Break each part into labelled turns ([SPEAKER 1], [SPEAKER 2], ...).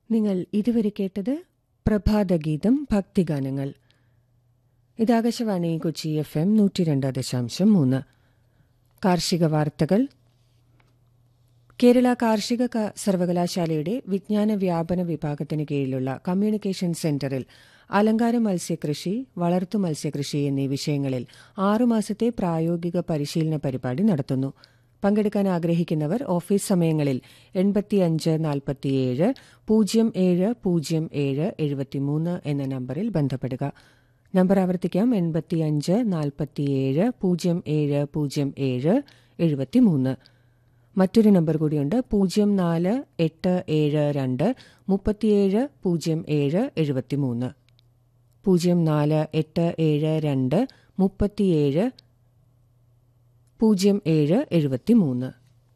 [SPEAKER 1] നിങ്ങൾ ഇതുവരെ കേട്ടത് പ്രഭാതഗീതം ഭക്തിഗാനങ്ങൾ ഇത് ആകാശവാണി കൊച്ചി എഫ് എം നൂറ്റി രണ്ട് ദശാംശം മൂന്ന് കാർഷിക വാർത്തകൾ കേരള കാർഷിക ക- സർവകലാശാലയുടെ വിജ്ഞാന വ്യാപന വിഭാഗത്തിന് കീഴിലുള്ള കമ്മ്യൂണിക്കേഷൻ സെന്ററിൽ അലങ്കാര മത്സ്യകൃഷി വളർത്തു മത്സ്യകൃഷി എന്നീ വിഷയങ്ങളിൽ ആറുമാസത്തെ പ്രായോഗിക പരിശീലന പരിപാടി നടത്തുന്നു പങ്കെടുക്കാൻ ആഗ്രഹിക്കുന്നവർ ഓഫീസ് സമയങ്ങളിൽ എൺപത്തിയഞ്ച് നാൽപ്പത്തിയേഴ് പൂജ്യം ഏഴ് പൂജ്യം ഏഴ് എഴുപത്തിമൂന്ന് എന്ന നമ്പറിൽ ബന്ധപ്പെടുക നമ്പർ ആവർത്തിക്കാം എൺപത്തിയഞ്ച് നാൽപ്പത്തിയേഴ് പൂജ്യം ഏഴ് പൂജ്യം ഏഴ് എഴുപത്തിമൂന്ന് മറ്റൊരു നമ്പർ കൂടിയുണ്ട് പൂജ്യം നാല് എട്ട് ഏഴ് രണ്ട് മുപ്പത്തിയേഴ് പൂജ്യം ഏഴ് എഴുപത്തിമൂന്ന് പൂജ്യം നാല് എട്ട് ഏഴ് രണ്ട് മുപ്പത്തിയേഴ് പൂജ്യം ഏഴ് എഴുപത്തിമൂന്ന്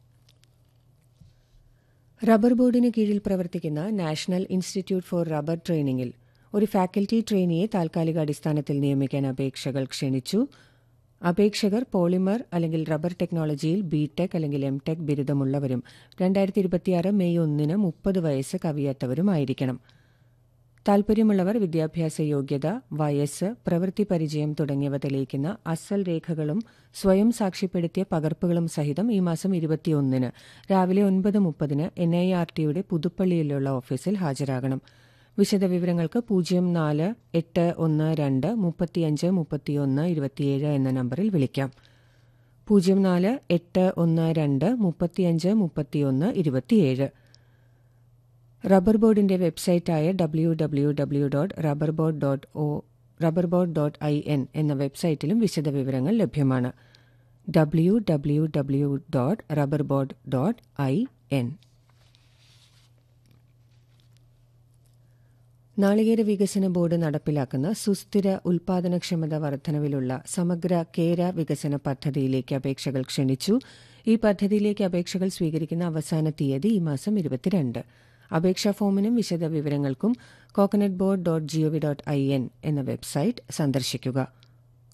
[SPEAKER 1] റബ്ബർ ബോർഡിന് കീഴിൽ പ്രവർത്തിക്കുന്ന നാഷണൽ ഇൻസ്റ്റിറ്റ്യൂട്ട് ഫോർ റബ്ബർ ട്രെയിനിങ്ങിൽ ഒരു ഫാക്കൽറ്റി ട്രെയിനിയെ താൽക്കാലിക അടിസ്ഥാനത്തിൽ നിയമിക്കാൻ അപേക്ഷകൾ ക്ഷണിച്ചു അപേക്ഷകർ പോളിമർ അല്ലെങ്കിൽ റബ്ബർ ടെക്നോളജിയിൽ ബി ടെക് അല്ലെങ്കിൽ എം ടെക് ബിരുദമുള്ളവരും രണ്ടായിരത്തി ഇരുപത്തിയാറ് മെയ് ഒന്നിന് മുപ്പത് വയസ്സ് കവിയാത്തവരുമായിരിക്കണം താൽപര്യമുള്ളവർ വിദ്യാഭ്യാസ യോഗ്യത വയസ്സ് പ്രവൃത്തി പരിചയം തുടങ്ങിയവ തെളിയിക്കുന്ന അസൽ രേഖകളും സ്വയം സാക്ഷ്യപ്പെടുത്തിയ പകർപ്പുകളും സഹിതം ഈ മാസം ഇരുപത്തിയൊന്നിന് രാവിലെ ഒൻപത് മുപ്പതിന് എൻ ഐ ആർ ടിയുടെ പുതുപ്പള്ളിയിലുള്ള ഓഫീസിൽ ഹാജരാകണം വിശദവിവരങ്ങൾക്ക് പൂജ്യം നാല് എട്ട് ഒന്ന് രണ്ട് മുപ്പത്തിയഞ്ച് മുപ്പത്തിയൊന്ന് ഇരുപത്തിയേഴ് എന്ന നമ്പറിൽ വിളിക്കാം പൂജ്യം നാല് എട്ട് ഒന്ന് രണ്ട് മുപ്പത്തിയഞ്ച് മുപ്പത്തിയൊന്ന് ഇരുപത്തിയേഴ് റബ്ബർ ബോർഡിന്റെ വെബ്സൈറ്റായ W W W dot rubber board dot O rubber board dot I N എന്ന വെബ്സൈറ്റിലും വിശദവിവരങ്ങൾ ലഭ്യമാണ് W W W dot rubber board dot I N നാളികേര വികസന ബോർഡ് നടപ്പിലാക്കുന്ന സുസ്ഥിര ഉൽപാദനക്ഷമത വർധനവിലുള്ള സമഗ്ര കേര വികസന പദ്ധതിയിലേക്ക് അപേക്ഷകൾ ക്ഷണിച്ചു ഈ പദ്ധതിയിലേക്ക് അപേക്ഷകൾ സ്വീകരിക്കുന്ന അവസാന തീയതി ഈ മാസം ഇരുപത്തിരണ്ട് അപേക്ഷാ ഫോമിനും വിശദവിവരങ്ങൾക്കും coconut board dot G O V dot I N എന്ന വെബ്സൈറ്റ് സന്ദർശിക്കുക